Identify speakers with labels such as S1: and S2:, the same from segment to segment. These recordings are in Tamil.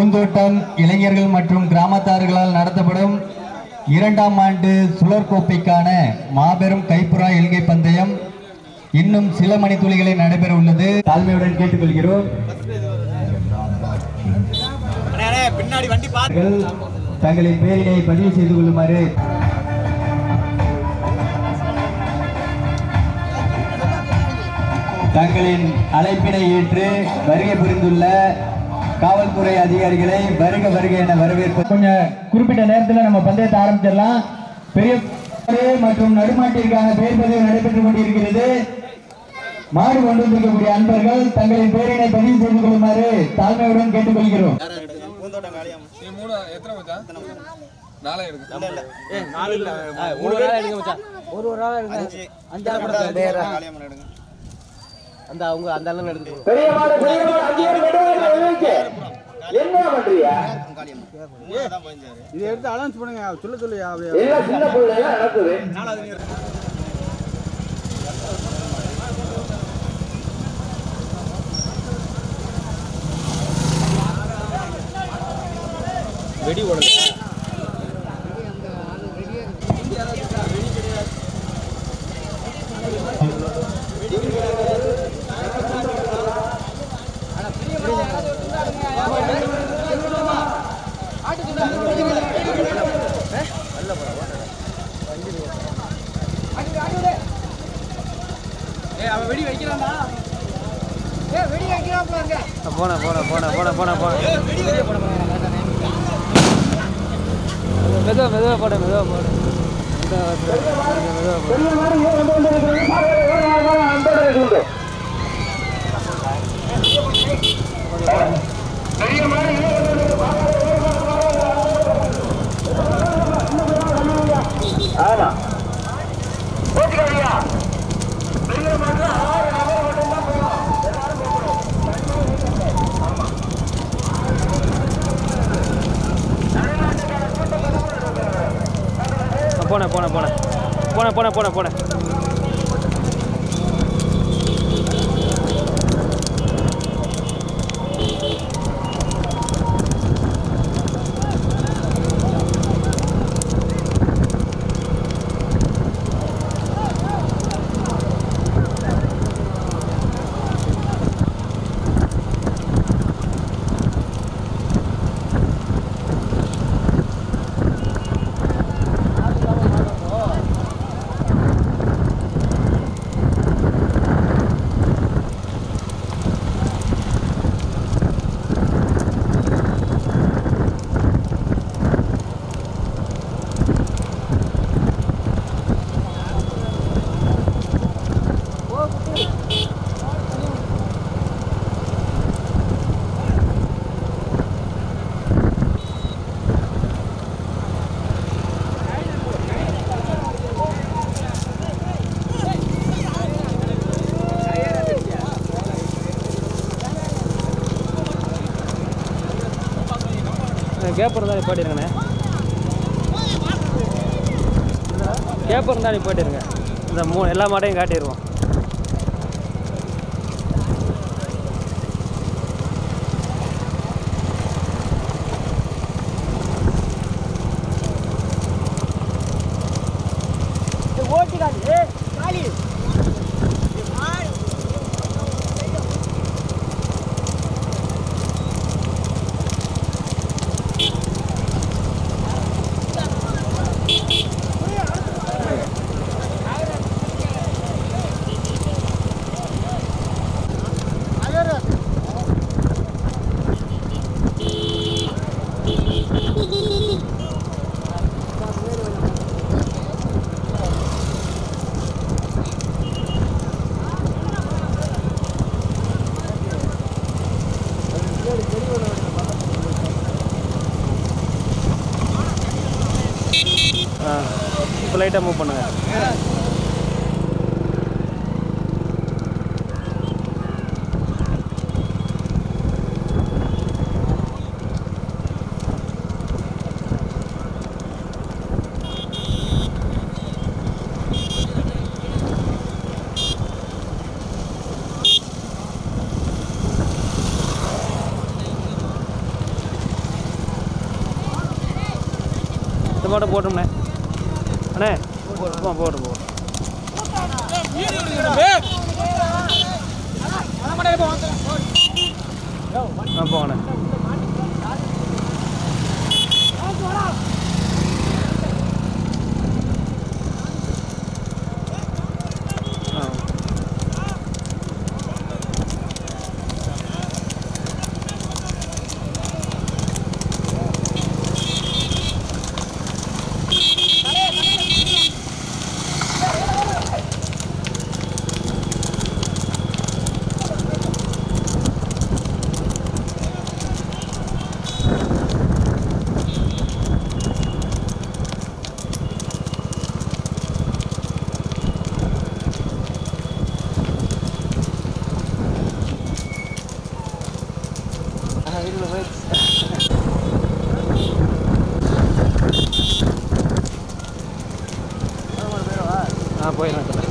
S1: பூந்தோட்டம் இளைஞர்கள் மற்றும் கிராமத்தார்களால் நடத்தப்படும் இரண்டாம் ஆண்டு சுழற் கோப்பைக்கான மாபெரும் கைப்புறா எல்கை பந்தயம் இன்னும் சில மணித்துளிகளில் நடைபெற உள்ளது தாழ்மையுடன் கேட்டுக்கொள்கிறோம்
S2: பின்னாடி வண்டி பாத்து
S1: அவர்கள் தங்களின் பெயரினை பதிவு செய்து கொள்ளுமாறு தங்களின் அழைப்பினை ஏற்று வருகை புரிந்துள்ள காவல்துறை அதிகாரிகளை வருக வருக என வரவேற்பு கொஞ்சம் குறிப்பிட்ட நேரத்தில் நம்ம பந்தயத்தை ஆரம்பிச்சிடலாம் பெரிய மற்றும் நடுமாட்டிற்கான பெயர் பதிவு நடைபெற்றுக் கொண்டிருக்கிறது மாடு கொண்டு வந்திருக்கக்கூடிய அன்பர்கள் தங்களின் பெயரினை பதிவு செய்து கொள்ளுமாறு தாழ்மையுடன் கேட்டுக்கொள்கிறோம்
S3: நீ மூணு எத்தனை மச்சான் நாளை எடுக்க
S2: நாலு இல்ல
S4: மூணு நாள் எடுங்க மச்சான் ஒரு ஒரு நாள் எடுங்க அஞ்சாறு கூட பேர் அந்த அவங்க அந்த அளவு எடுத்து
S1: பெரிய மாடு பெரிய மாடு அஞ்சு பேர் நடுவாங்க எழுதிக்கு. என்ன பண்றியா
S2: இது எடுத்து அலௌன்ஸ் பண்ணுங்க சொல்ல சொல்லு அப்படியே
S1: எல்லாம் சின்ன பிள்ளைங்க நடக்குது
S4: வெடி ஓடுங்க போன போன போன போன போன போன மெதுவா மெதுவா போட மெதுவா போட மெதுவா மெதுவா போட
S1: பெரிய மாடு ஏன் வந்து கொண்டிருக்கிறது? மாடு ஒரு நாள் தான் அன்போடு இருக்குது. பெரிய மாடு ஏன் வந்து கொண்டிருக்கிறது? ஆமா போச்சுக்காரியா பெரிய மாடு ஆறு நபர் மட்டும்தான் போகணும் எல்லாரும் போகணும்
S4: போன போன போன போன போன போன போன கேப் இருந்தால் நிப்பாட்டிருங்கண்ணே கேப் இருந்தால் நிப்பாட்டிருங்க இந்த மூணு எல்லா மாட்டையும் காட்டிடுவோம் ஆ இப்போ லைட்டாக மூவ் பண்ணுங்கள் பத்து மாட்டை போட்டோம்ண்ணே அண்ணே போ போட்டு போ ஆ போங்கண்ணே ஆ ஆ போயிடலாம் சார்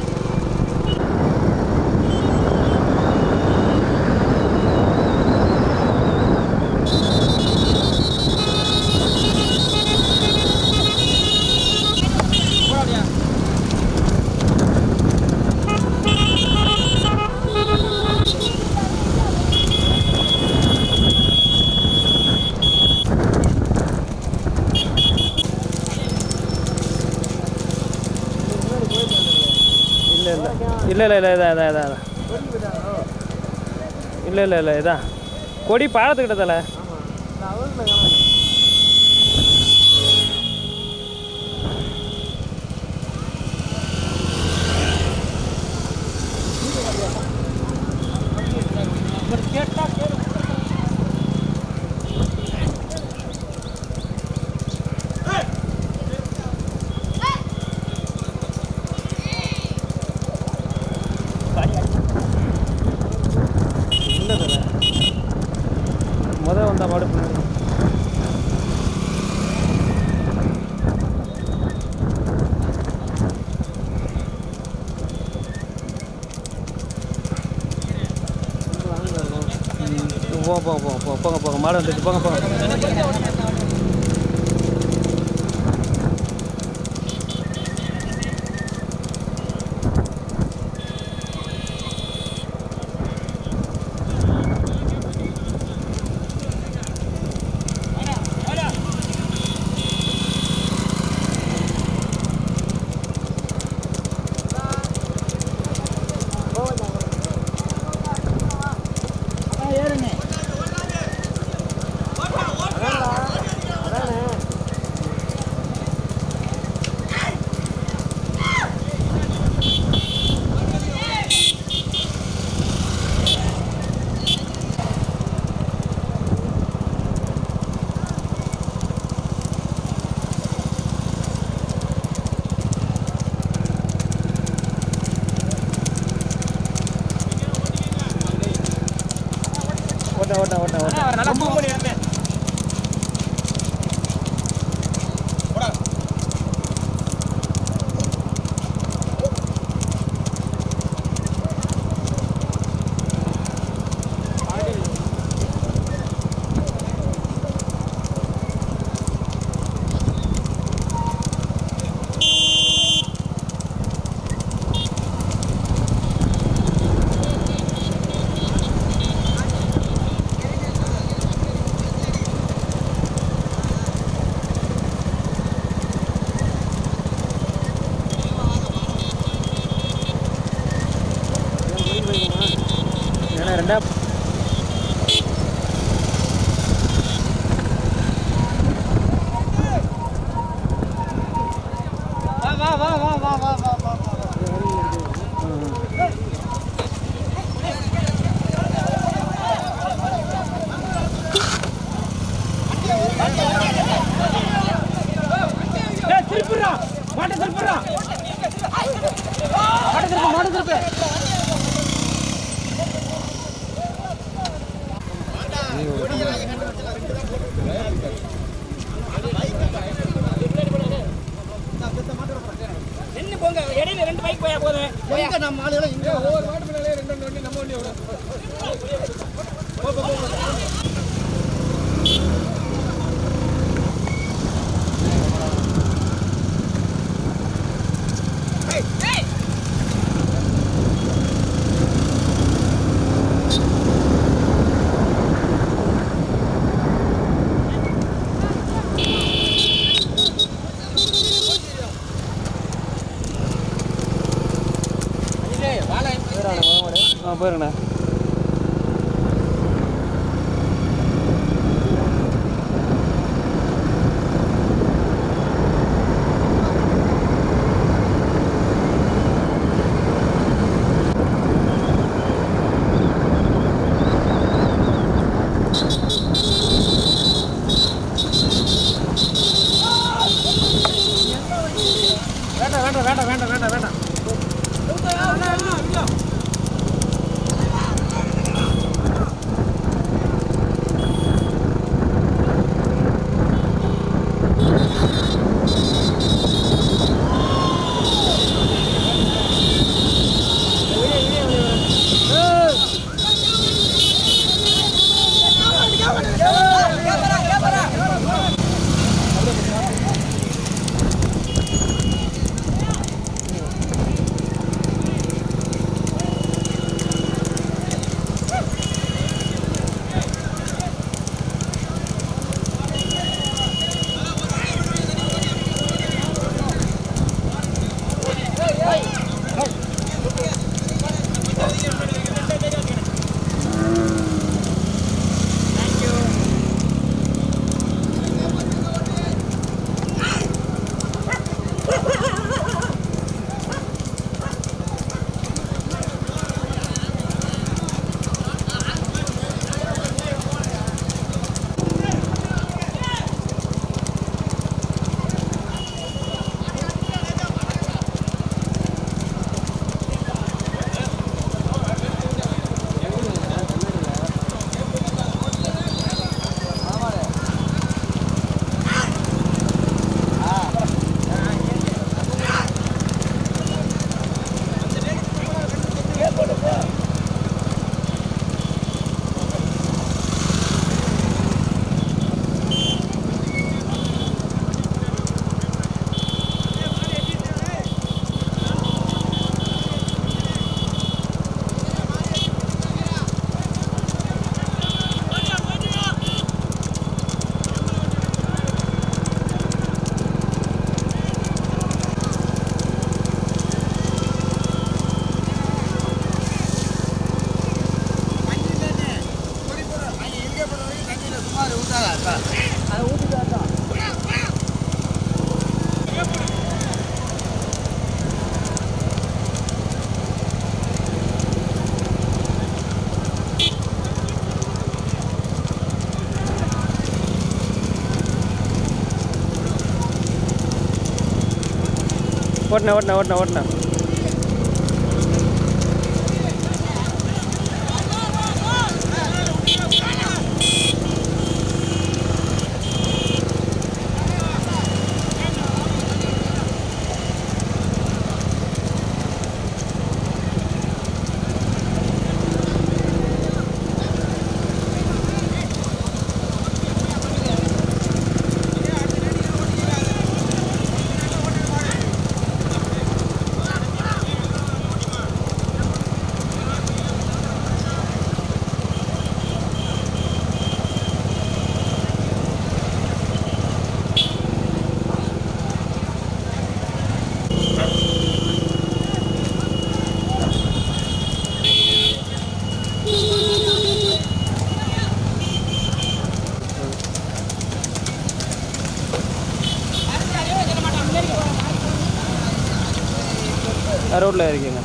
S4: இல்லை இல்லை இல்லை இல்லை இல்லை இதான் இதான் இதான் இல்லை இல்லை இல்லை இதான் கொடி பாலத்துக்கிட்ட தலை இல்லை தலை முதல் வந்த மாடு பின்னாடி ம், போங்க போங்க போங்க போங்க போங்க போங்க மாடு வந்துட்டு போங்க போங்க ஓட்ட ஓட்ட ஓட்ட ஓட்ட ஏன்னா ரெண்டா போயிருங்கண்ணா ஓட்டுண்ணா ஓட்டுண்ணா ஓட்டுண்ணா ஓட்டுண்ணா ரோட்டில் இருக்கீங்க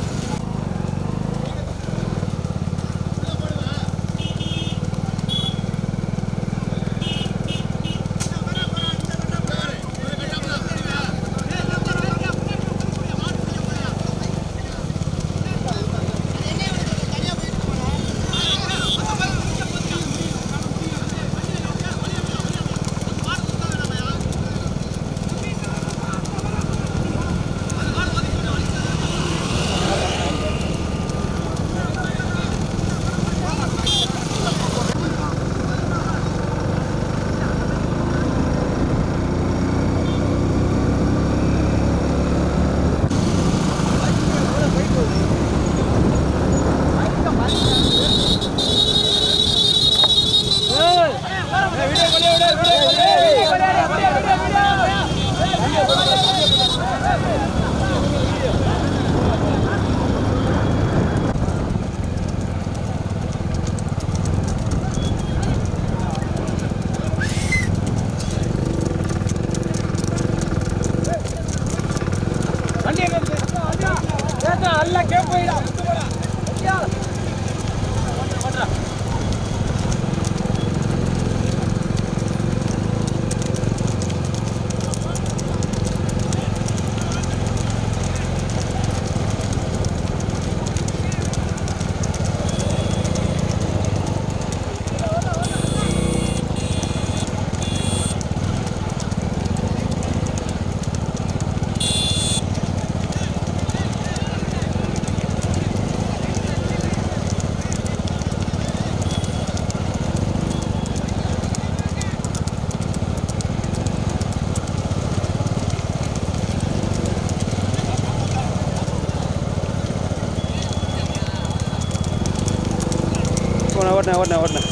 S4: ஓட்டுனேன் ஓட்டுனேன் ஓட்டுனேன்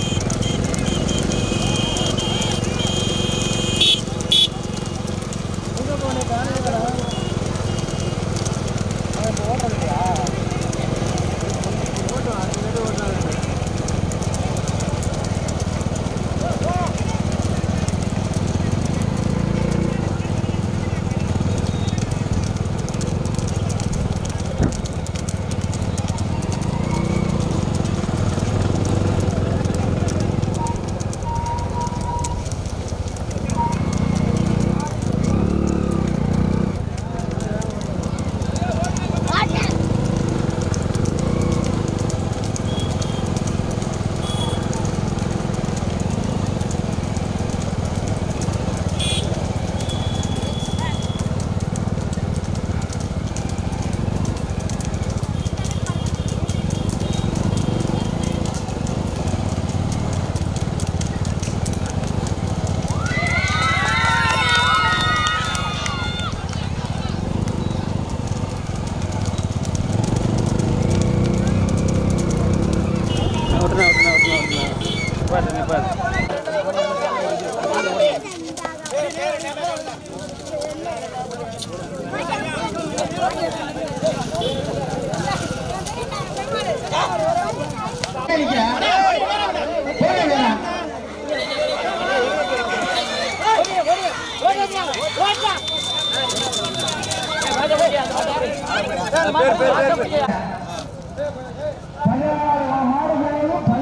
S4: ஓட்டுனேன் ஓட்டுனேன் ஓட்டுனேன் ஓட்டுனேன் நிப்பாட்டு நிப்பாட்டு
S1: பதினாறு மாடுகளிலும்